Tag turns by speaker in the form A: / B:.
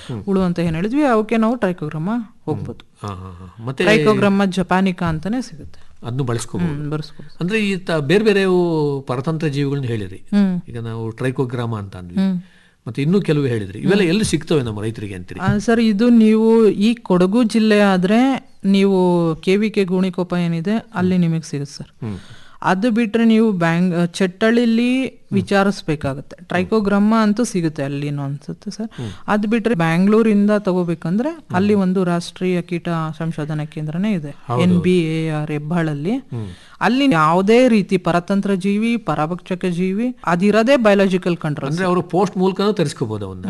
A: ಹುಳು ಅಂತ ಏನ್ ಹೇಳಿದ್ವಿ ಅವಕ್ಕೆ ನಾವು ಟ್ರೈಕೋಗ್ರಾಮ ಹೋಗ್ಬೋದು
B: ಹಾ ಹಾ ಹಾ ಮತ್ತೆ
A: ಟ್ರೈಕೋಗ್ರಾಮ ಜಪಾನಿಕಾ ಅಂತಾನೆ ಸಿಗುತ್ತೆ
B: ಅದನ್ನು ಬಳಸ್ಕೋಬಹುದು
A: ಹ್ಮ್ ಬರ್ಸ್ಬೋದು
B: ಅಂದ್ರೆ ಈ ತ- ಬೇರೆ ಬೇರೆ ಪರತಂತ್ರ ಜೀವಿಗಳನ್ನ ಹೇಳಿರಿ
A: ಹ್ಮ್
B: ಈಗ ನಾವು ಟ್ರೈಕೋಗ್ರಾಮ ಅಂತ ಅಂದ್ವಿ ಮತ್ತೆ ಇನ್ನೂ ಕೆಲವು ಹೇಳಿದ್ರಿ ಇವೆಲ್ಲ ಎಲ್ಲಿ ಸಿಗ್ತವೆ ನಮ್ಮ ರೈತರಿಗೆ ಅಂತೀರಿ
A: ಆ, ಸರ್ ಇದು ನೀವು ಈ ಕೊಡಗು ಜಿಲ್ಲೆ ಆದ್ರೆ ನೀವು ಕೆ ವಿ ಕೆ ಗೋಣಿಕೊಪ್ಪ ಏನಿದೆ ಅಲ್ಲಿ ನಿಮಗೆ ಸಿಗುತ್ತೆ ಸರ್ ಅದು ಬಿಟ್ರೆ ನೀವು ಬ್ಯಾಂಗ್ ಚಟ್ಟಳ್ಳಿಲಿ ವಿಚಾರಿಸ್ಬೇಕಾಗತ್ತೆ ಟ್ರೈಕೋಗ್ರಾಮ ಅಂತೂ ಸಿಗುತ್ತೆ ಅಲ್ಲಿನೂ ಅನ್ಸುತ್ತೆ ಸರ್ ಅದು ಬಿಟ್ರೆ ಬ್ಯಾಂಗ್ಳೂರಿಂದ ತಗೋಬೇಕಂದ್ರೆ ಅಲ್ಲಿ ಒಂದು ರಾಷ್ಟ್ರೀಯ ಕೀಟ ಸಂಶೋಧನಾ ಕೇಂದ್ರನೇ ಇದೆ ಎನ್ ಬಿ ಎ ಆರ್ ಹೆಬ್ಬಾಳಲ್ಲಿ ಅಲ್ಲಿ ಯಾವುದೇ ರೀತಿ ಪರತಂತ್ರ ಜೀವಿ ಪರಭಕ್ಷಕ ಜೀವಿ ಅದಿರೋದೇ ಬಯೋಲಾಜಿಕಲ್ ಕಂಟ್ರೋಲ್
B: ಅಂದ್ರೆ ಅವರು ಪೋಸ್ಟ್ ಮೂಲಕನೂ ತರಿಸ್ಕೋಬಹುದು ಅವನ್ನ